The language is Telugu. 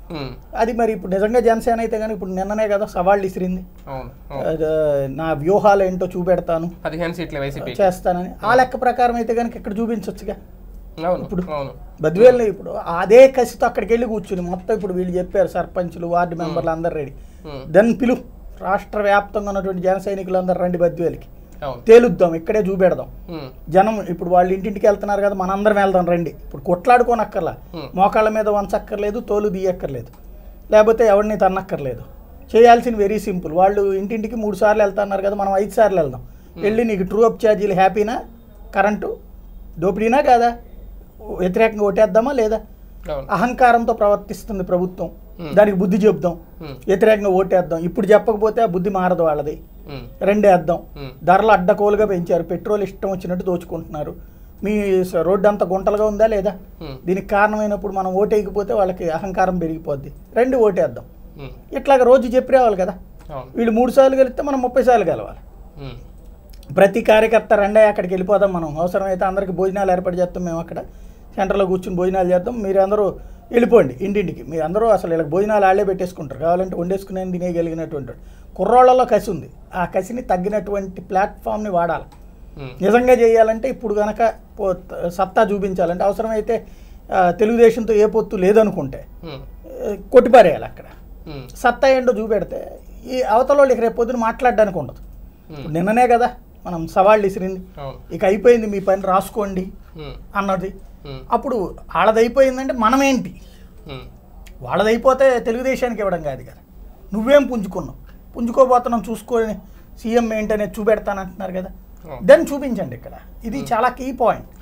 ఉమ్, అది మరి ఇప్పుడు నిజంగా జనసేన అయితే కానీ ఇప్పుడు నిన్ననే కదా సవాళ్ళు ఇసిరింది అవును అవును. అదే, నా వ్యూహాలు ఏంటో చూపెడతాను పదిహేను సీట్ల వైసీపీ చేస్తానని ఆ లెక్క ప్రకారం అయితే కనుక ఇక్కడ చూపించవచ్చుగా అవును ఇప్పుడు అవును బద్వేలు ఇప్పుడు అదే కసితో అక్కడికి వెళ్ళి కూర్చుని మొత్తం ఇప్పుడు వీళ్ళు చెప్పారు సర్పంచులు వార్డు మెంబర్లు అందరు రెడీ ఉమ్, దెన్ పిలు రాష్ట్ర వ్యాప్తంగా ఉన్నటువంటి జన సైనికులు అందరు రండి బద్వేలకి అవును తేలుద్దాం ఇక్కడే చూపెడదాం ఉమ్, జనం ఇప్పుడు వాళ్ళు ఇంటింటికి వెళ్తున్నారు కదా మనందరం వెళ్దాం రండి ఇప్పుడు కొట్లాడుకోనక్కర్లా Hmm. మోకాళ్ళ మీద వంచక్కర్లేదు తోలు తీయక్కర్లేదు లేకపోతే ఎవరిని తన్నక్కర్లేదు చేయాల్సిన వెరీ సింపుల్ వాళ్ళు ఇంటింటికి మూడు సార్లు వెళ్తున్నారు కదా మనం ఐదు సార్లు వెళ్దాం వెళ్ళి నీకు ట్రూ అప్ ఛార్జీలు హ్యాపీనా కరెంటు దోపిడీనా కాదా వ్యతిరేకంగా ఓటేద్దామా లేదా అవును అహంకారంతో ప్రవర్తిస్తుంది ప్రభుత్వం Hmm. దానికి బుద్ధి చెప్దాం ఉమ్, వ్యతిరేకంగా ఓటేద్దాం ఇప్పుడు చెప్పకపోతే ఆ బుద్ధి మారదు వాళ్ళది ఉమ్, రెండేద్దాం ఉమ్, ధరలు అడ్డకోలుగా పెంచారు పెట్రోల్ ఇష్టం వచ్చినట్టు దోచుకుంటున్నారు మీ స- రోడ్డు అంతా గుంటలుగా ఉందా లేదా ఉమ్, దీనికి కారణమైనప్పుడు మనం ఓటేయకపోతే వాళ్ళకి అహంకారం పెరిగిపోద్ది రెండు ఓటేద్దాం ఉమ్, ఇట్లాగ రోజు చెప్పి రావాలి కదా అవును వీళ్ళు మూడు సార్లు గెలిస్తే మనం ముప్పై సార్లు గెలవాలి ఉమ్, ప్రతి కార్యకర్త రెండే అక్కడికి వెళ్ళిపోదాం మనం అవసరమైతే అందరికి భోజనాలు ఏర్పాటు చేస్తాం మేము అక్కడ సెంటర్లో కూర్చుని భోజనాలు చేద్దాం మీరు అందరూ వెళ్ళిపోండి ఇంటింటికి మీరు అందరూ అసలు వీళ్ళకి భోజనాలు ఆళ్ళే పెట్టేసుకుంటారు కావాలంటే వండేసుకునే తినేయగలిగినటువంటి వాడు. కుర్రోళ్ళలో కసి ఉంది ఆ కసిని తగ్గినటువంటి ప్లాట్ఫామ్ని వాడాలి ఉమ్, నిజంగా చేయాలంటే ఇప్పుడు గనక పో- సత్తా చూపించాలంటే అవసరమైతే ఆ, తెలుగుదేశంతో ఏ పొత్తు లేదనుకుంటే ఉమ్, ఆ, కొట్టిపారేయాలి అక్కడ ఉమ్, సత్తా ఏంటో చూపెడితే ఈ అవతల వాళ్ళకి రేపు పొద్దున మాట్లాడడానికి ఉండదు ఉమ్, ఇప్పుడు నిన్ననే కదా మనం సవాళ్ళు ఇసిరింది అవును ఇక అయిపోయింది మీ పని రాసుకోండి ఉమ్, అన్నది ఉమ్, అప్పుడు వాళ్ళది అయిపోయిందంటే మనమేంటి ఉమ్, వాళ్ళది అయిపోతే తెలుగుదేశానికి ఇవ్వడం కాదు కదా నువ్వేం పుంజుకున్నావు పుంజుకోబోతున్నాం చూసుకొని సీఎం ఏంటనేది చూపెడతానంటున్నారు కదా అవును. దెన్ చూపించండి ఇక్కడ ఇది చాలా కీ పాయింట్